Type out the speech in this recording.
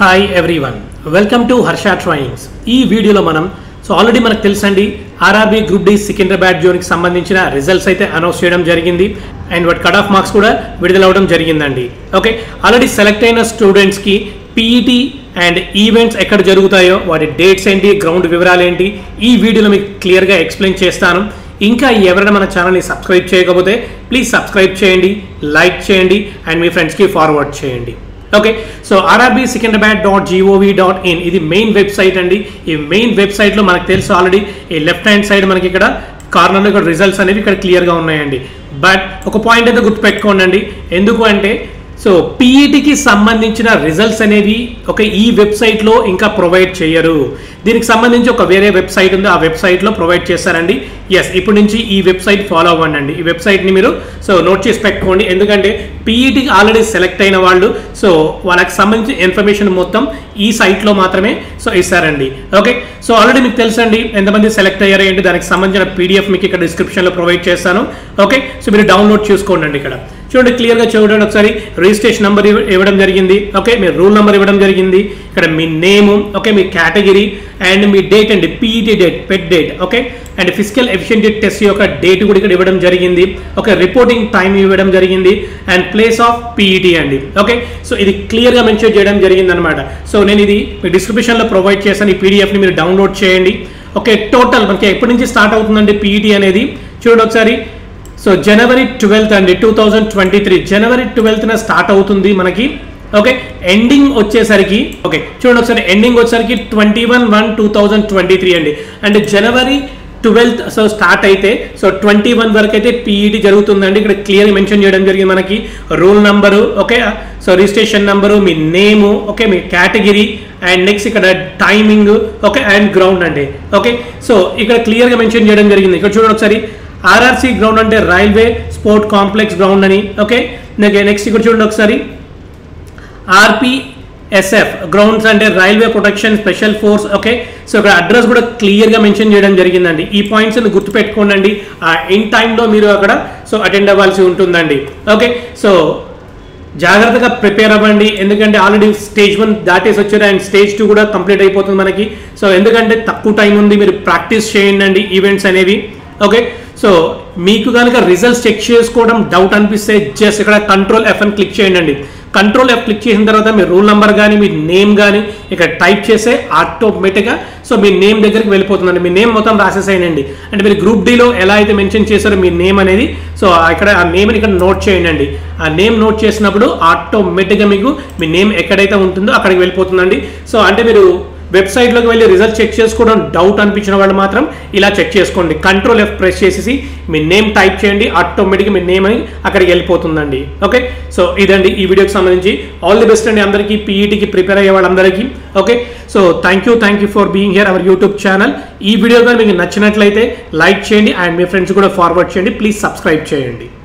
hi everyone welcome to Harsha trainings ఈ వీడియోలో మనం సో ఆల్రెడీ మనకు తెలుసండి ఆర్ఆర్బీ గ్రూప్ డి సికింద్రాబాద్ జోన్కి సంబంధించిన రిజల్ట్స్ అయితే అనౌన్స్ చేయడం జరిగింది అండ్ వాటి కట్ ఆఫ్ మార్క్స్ కూడా విడుదలవడం జరిగిందండి ఓకే ఆల్రెడీ సెలెక్ట్ అయిన స్టూడెంట్స్కి పీఈటీ అండ్ ఈవెంట్స్ ఎక్కడ జరుగుతాయో వాటి డేట్స్ ఏంటి గ్రౌండ్ వివరాలు ఏంటి ఈ వీడియోలో మీకు క్లియర్గా ఎక్స్ప్లెయిన్ చేస్తాను ఇంకా ఎవరైనా మన ఛానల్ని సబ్స్క్రైబ్ చేయకపోతే ప్లీజ్ సబ్స్క్రైబ్ చేయండి లైక్ చేయండి అండ్ మీ ఫ్రెండ్స్కి ఫార్వర్డ్ చేయండి okay so RRB Secunderabad dot G O V dot in ఇది మెయిన్ వెబ్సైట్ అండి ఈ మెయిన్ వెబ్సైట్లో మనకు తెలుసు ఆల్రెడీ ఈ లెఫ్ట్ హ్యాండ్ సైడ్ మనకి ఇక్కడ కార్నర్లో ఇక్కడ రిజల్ట్స్ అనేవి ఇక్కడ క్లియర్గా ఉన్నాయండి బట్ ఒక పాయింట్ అయితే గుర్తుపెట్టుకోండి అండి ఎందుకు అంటే సో పీఈటీకి సంబంధించిన రిజల్ట్స్ అనేవి ఒక ఈ వెబ్సైట్లో ఇంకా ప్రొవైడ్ చేయరు దీనికి సంబంధించి ఒక వేరే వెబ్సైట్ ఉంది ఆ వెబ్సైట్లో ప్రొవైడ్ చేస్తారండి ఎస్ ఇప్పుడు నుంచి ఈ వెబ్సైట్ ఫాలో అవ్వండి అండి ఈ వెబ్సైట్ని మీరు సో నోట్ చేసి పెట్టుకోండి ఎందుకంటే పీఈటీకి ఆల్రెడీ సెలెక్ట్ అయిన వాళ్ళు సో వాళ్ళకి సంబంధించిన ఇన్ఫర్మేషన్ మొత్తం ఈ సైట్లో మాత్రమే సో ఇస్తారండి ఓకే సో ఆల్రెడీ మీకు తెలుసండి ఎంతమంది సెలెక్ట్ అయ్యారు ఏంటి దానికి సంబంధించిన పీడిఎఫ్ మీకు ఇక్కడ డిస్క్రిప్షన్లో ప్రొవైడ్ చేస్తాను ఓకే సో మీరు డౌన్లోడ్ చేసుకోండి అండి ఇక్కడ చూడండి క్లియర్గా చూడండి ఒకసారి రిజిస్ట్రేషన్ నెంబర్ ఇవ్వడం జరిగింది ఓకే మీ రూల్ నెంబర్ ఇవ్వడం జరిగింది ఇక్కడ మీ నేము ఓకే మీ కేటగిరీ అండ్ మీ డేట్ అండి PET date PET date okay and physical efficiency test యొక్క డేట్ కూడా ఇక్కడ ఇవ్వడం జరిగింది ఓకే రిపోర్టింగ్ టైం ఇవ్వడం జరిగింది అండ్ ప్లేస్ ఆఫ్ పీఈటీ అండి ఓకే సో ఇది క్లియర్గా మెన్షన్ చేయడం జరిగింది అనమాట సో నేను ఇది మీ డిస్క్రిప్షన్లో ప్రొవైడ్ చేస్తాను ఈ పీడిఎఫ్ని మీరు డౌన్లోడ్ చేయండి ఓకే టోటల్ మనకి ఎప్పటి నుంచి స్టార్ట్ అవుతుందండి పీఈటీ అనేది చూడండి ఒకసారి సో జనవరి ట్వెల్త్ అండి టూ థౌజండ్ ట్వంటీ త్రీ జనవరి ట్వెల్త్న స్టార్ట్ అవుతుంది మనకి ఓకే ఎండింగ్ వచ్చేసరికి ఓకే చూడండి ఒకసారి ఎండింగ్ వచ్చేసరికి twenty one one two thousand twenty three అండి అంటే జనవరి ట్వెల్త్ సో స్టార్ట్ అయితే సో ట్వంటీ వన్ వరకు అయితే పీఈటీ జరుగుతుందండి ఇక్కడ క్లియర్ మెన్షన్ చేయడం జరిగింది మనకి roll number okay so registration number మీ నేము ఓకే మీ కేటగిరీ అండ్ నెక్స్ట్ ఇక్కడ టైమింగ్ ఓకే అండ్ గ్రౌండ్ అండి ఓకే సో ఇక్కడ క్లియర్గా మెన్షన్ చేయడం జరిగింది ఇక్కడ చూడండి ఒకసారి ఆర్ఆర్సీ గ్రౌండ్ అంటే రైల్వే స్పోర్ట్ కాంప్లెక్స్ గ్రౌండ్ అని ఓకే నెక్స్ట్ ఇక్కడ చూడండి ఒకసారి ఆర్పిఎస్ఎఫ్ గ్రౌండ్స్ అంటే railway protection special force okay so ఇక్కడ అడ్రస్ కూడా క్లియర్గా మెన్షన్ చేయడం జరిగిందండి ఈ పాయింట్స్ గుర్తుపెట్టుకోండి ఆ ఇన్ టైంలో మీరు అక్కడ సో అటెండ్ అవ్వాల్సి ఉంటుందండి ఓకే సో జాగ్రత్తగా ప్రిపేర్ అవ్వండి ఎందుకంటే ఆల్రెడీ స్టేజ్ వన్ దాటేసి వచ్చారు అండ్ స్టేజ్ టూ కూడా కంప్లీట్ అయిపోతుంది మనకి సో ఎందుకంటే తక్కువ టైం ఉంది మీరు ప్రాక్టీస్ చేయండి అండి ఈవెంట్స్ అనేవి ఓకే సో మీకు కనుక రిజల్ట్స్ చెక్ చేసుకోవడం డౌట్ అనిపిస్తే జస్ట్ ఇక్కడ కంట్రోల్ ఎఫ్ అని క్లిక్ చేయండి అండి కంట్రోల్ ఎఫ్ క్లిక్ చేసిన తర్వాత మీ రూల్ నెంబర్ కానీ మీ నేమ్ కానీ ఇక్కడ టైప్ చేస్తే ఆటోమేటిక్గా సో మీ నేమ్ దగ్గరికి వెళ్ళిపోతుందండి మీ నేమ్ మొత్తం రాసేసేయండి అంటే మీరు గ్రూప్ డీలో ఎలా అయితే మెన్షన్ చేశారో మీ నేమ్ అనేది సో ఇక్కడ ఆ నేమ్ని ఇక్కడ నోట్ చేయండి ఆ నేమ్ నోట్ చేసినప్పుడు ఆటోమేటిక్గా మీకు మీ నేమ్ ఎక్కడైతే ఉంటుందో అక్కడికి వెళ్ళిపోతుందండి సో అంటే మీరు వెబ్సైట్లోకి వెళ్ళి రిజల్ట్ చెక్ చేసుకోవడం డౌట్ అనిపించిన వాళ్ళు మాత్రం ఇలా చెక్ చేసుకోండి కంట్రోల్ ఎఫ్ ప్రెస్ చేసేసి మీ నేమ్ టైప్ చేయండి ఆటోమేటిక్గా మీ నేమ్ అని అక్కడికి వెళ్ళిపోతుందండి ఓకే సో ఇదండి ఈ వీడియోకి సంబంధించి ఆల్ ది బెస్ట్ అండి అందరికీ పీఈటీకి ప్రిపేర్ అయ్యే వాళ్ళందరికీ okay so thank you thank you for being here our YouTube channel ఈ వీడియో కానీ మీకు నచ్చినట్లయితే లైక్ చేయండి అండ్ మీ ఫ్రెండ్స్ కూడా ఫార్వర్డ్ చేయండి ప్లీజ్ సబ్స్క్రైబ్ చేయండి